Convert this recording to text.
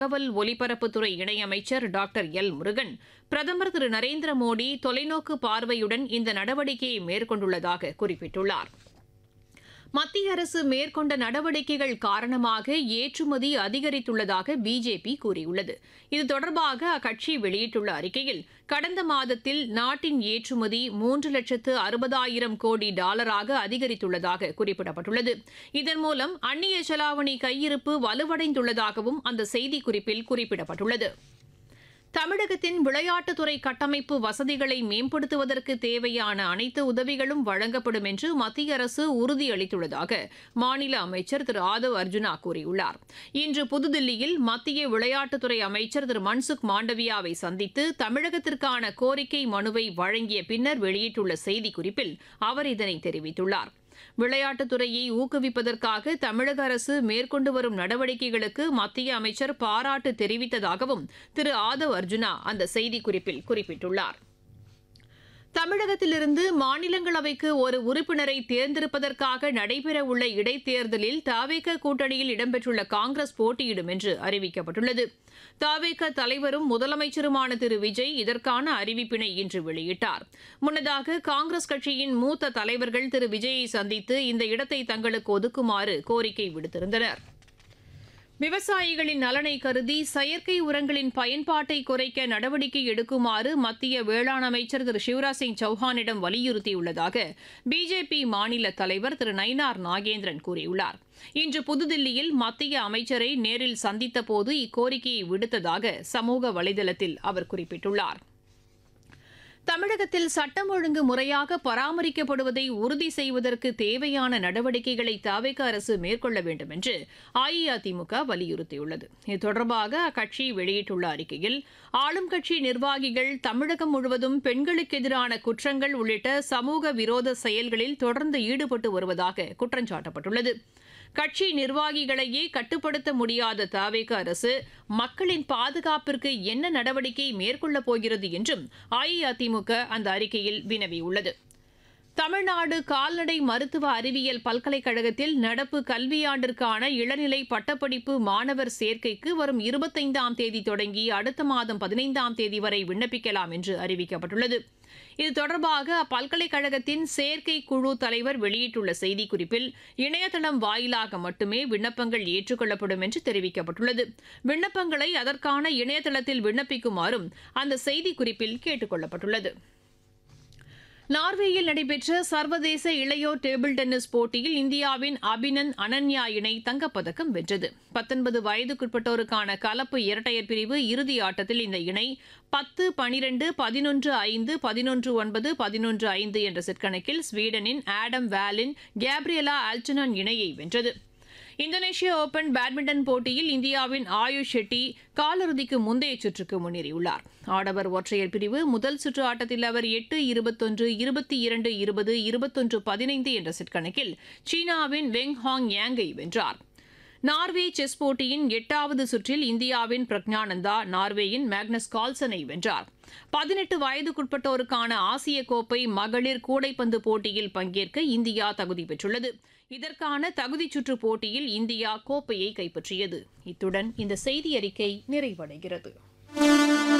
தகவல் ஒலிபரப்புத்துறை இணையமைச்சர் டாக்டர் எல் முருகன் பிரதமர் திரு நரேந்திர மோடி தொலைநோக்கு பார்வையுடன் இந்த நடவடிக்கையை மேற்கொண்டுள்ளதாக குறிப்பிட்டுள்ளார் மத்திய அரசு மேற்கொண்ட நடவடிக்கைகள் காரணமாக ஏற்றுமதி அதிகரித்துள்ளதாக பிஜேபி கூறியுள்ளது இது தொடர்பாக அக்கட்சி வெளியிட்டுள்ள அறிக்கையில் கடந்த மாதத்தில் நாட்டின் ஏற்றுமதி மூன்று லட்சத்து அறுபதாயிரம் கோடி டாலராக அதிகரித்துள்ளதாக குறிப்பிடப்பட்டுள்ளது இதன் மூலம் அந்நிய செலாவணி கையிருப்பு வலுவடைந்துள்ளதாகவும் அந்த செய்திக்குறிப்பில் குறிப்பிடப்பட்டுள்ளது தமிழகத்தின் விளையாட்டுத்துறை கட்டமைப்பு வசதிகளை மேம்படுத்துவதற்கு தேவையான அனைத்து உதவிகளும் வழங்கப்படும் என்று மத்திய அரசு உறுதியளித்துள்ளதாக மாநில அமைச்சர் திரு ஆதவ் அர்ஜுனா கூறியுள்ளார் இன்று புதுதில்லியில் மத்திய விளையாட்டுத்துறை அமைச்சர் திரு மன்சுக் மாண்டவியாவை சந்தித்து தமிழகத்திற்கான கோரிக்கை மனுவை வழங்கிய பின்னர் வெளியிட்டுள்ள செய்திக்குறிப்பில் அவர் இதனை தெரிவித்துள்ளார் விளையாட்டுத்துறையை ஊக்குவிப்பதற்காக தமிழக அரசு மேற்கொண்டு வரும் நடவடிக்கைகளுக்கு மத்திய அமைச்சர் பாராட்டு தெரிவித்ததாகவும் திரு ஆதவ் அர்ஜுனா அந்த செய்திக்குறிப்பில் குறிப்பிட்டுள்ளார் தமிழகத்திலிருந்து மாநிலங்களவைக்கு ஒரு உறுப்பினரை தேர்ந்தெடுப்பதற்காக நடைபெறவுள்ள இடைத்தேர்தலில் தாவேக கூட்டணியில் இடம்பெற்றுள்ள காங்கிரஸ் போட்டியிடும் என்று அறிவிக்கப்பட்டுள்ளது தாவேக தலைவரும் முதலமைச்சருமான திரு விஜய் இதற்கான அறிவிப்பினை இன்று வெளியிட்டார் முன்னதாக காங்கிரஸ் கட்சியின் மூத்த தலைவர்கள் திரு விஜயை சந்தித்து இந்த இடத்தை தங்களுக்கு ஒதுக்குமாறு கோரிக்கை விடுத்திருந்தனர் விவசாயிகளின் நலனை கருதி செயற்கை உரங்களின் பயன்பாட்டை குறைக்க நடவடிக்கை எடுக்குமாறு மத்திய வேளாண் அமைச்சர் திரு சிவராஜ் சிங் சௌஹானிடம் வலியுறுத்தியுள்ளதாக பிஜேபி மாநில தலைவர் திரு நயினார் நாகேந்திரன் கூறியுள்ளார் இன்று புதுதில்லியில் மத்திய அமைச்சரை நேரில் சந்தித்தபோது இக்கோரிக்கையை விடுத்ததாக சமூக வலைதளத்தில் அவர் குறிப்பிட்டுள்ளார் தமிழகத்தில் சட்டம் ஒழுங்கு முறையாக பராமரிக்கப்படுவதை உறுதி செய்வதற்கு தேவையான நடவடிக்கைகளை தாவேக அரசு மேற்கொள்ள வேண்டும் என்று அஇஅதிமுக வலியுறுத்தியுள்ளது இது தொடர்பாக அக்கட்சி வெளியிட்டுள்ள அறிக்கையில் ஆளும் கட்சி நிர்வாகிகள் தமிழகம் முழுவதும் பெண்களுக்கு எதிரான குற்றங்கள் உள்ளிட்ட சமூக விரோத செயல்களில் தொடர்ந்து ஈடுபட்டு வருவதாக குற்றம் சாட்டப்பட்டுள்ளது கட்சி நிர்வாகிகளையே கட்டுப்படுத்த முடியாத தாவேக அரசு மக்களின் பாதுகாப்பிற்கு என்ன நடவடிக்கை மேற்கொள்ளப் போகிறது என்றும் அஇஅதிமுக அந்த அறிக்கையில் வினவியுள்ளது தமிழ்நாடு கால்நடை மருத்துவ அறிவியல் பல்கலைக்கழகத்தில் நடப்பு கல்வியாண்டிற்கான இளநிலை பட்டப்படிப்பு மாணவர் சேர்க்கைக்கு வரும் இருபத்தைந்தாம் தேதி தொடங்கி அடுத்த மாதம் பதினைந்தாம் தேதி வரை விண்ணப்பிக்கலாம் என்று அறிவிக்கப்பட்டுள்ளது இது தொடர்பாக அப்பல்கலைக்கழகத்தின் சேர்க்கை குழு தலைவர் வெளியிட்டுள்ள செய்திக்குறிப்பில் இணையதளம் வாயிலாக மட்டுமே விண்ணப்பங்கள் ஏற்றுக்கொள்ளப்படும் என்று தெரிவிக்கப்பட்டுள்ளது விண்ணப்பங்களை அதற்கான இணையதளத்தில் விண்ணப்பிக்குமாறும் அந்த செய்திக்குறிப்பில் கேட்டுக் கொள்ளப்பட்டுள்ளது நார்வேயில் நடைபெற்ற சர்வதேச இளையோர் டேபிள் டென்னிஸ் போட்டியில் இந்தியாவின் அபினந்த் அனன்யா இணை தங்கப்பதக்கம் வென்றது பத்தொன்பது வயதுக்குட்பட்டோருக்கான கலப்பு இரட்டையர் பிரிவு இறுதி ஆட்டத்தில் இந்த இணை பத்து பனிரெண்டு பதினொன்று ஐந்து பதினொன்று ஒன்பது பதினொன்று ஐந்து என்ற செட் கணக்கில் ஸ்வீடனின் ஆடம் வேலின் கேப்ரியலா ஆல்டனன் இணையை வென்றது இந்தோனேஷிய ஓபன் பேட்மிண்டன் போட்டியில் இந்தியாவின் ஆயுஷ் ஷெட்டி காலிறுதிக்கு முந்தைய சுற்றுக்கு முன்னேறியுள்ளார் ஆடவர் ஒற்றையர் பிரிவு முதல் சுற்று ஆட்டத்தில் அவர் எட்டு இருபத்தொன்று இருபத்தி இரண்டு இருபது இருபத்தொன்று பதினைந்து என்ற செட் கணக்கில் சீனாவின் வெங் ஹாங் யாங்கை வென்றார் நார்வே செஸ் போட்டியின் எட்டாவது சுற்றில் இந்தியாவின் பிரக்ஞானந்தா நார்வேயின் மேக்னஸ் கால்சனை வென்றார் பதினெட்டு வயதுக்குட்பட்டோருக்கான ஆசிய கோப்பை மகளிர் கூடைப்பந்து போட்டியில் பங்கேற்க இந்தியா தகுதி பெற்றுள்ளது இதற்கான தகுதிச் சுற்று போட்டியில் இந்தியா கோப்பையை கைப்பற்றியது இத்துடன் இந்த செய்தி அறிக்கை நிறைவடைகிறது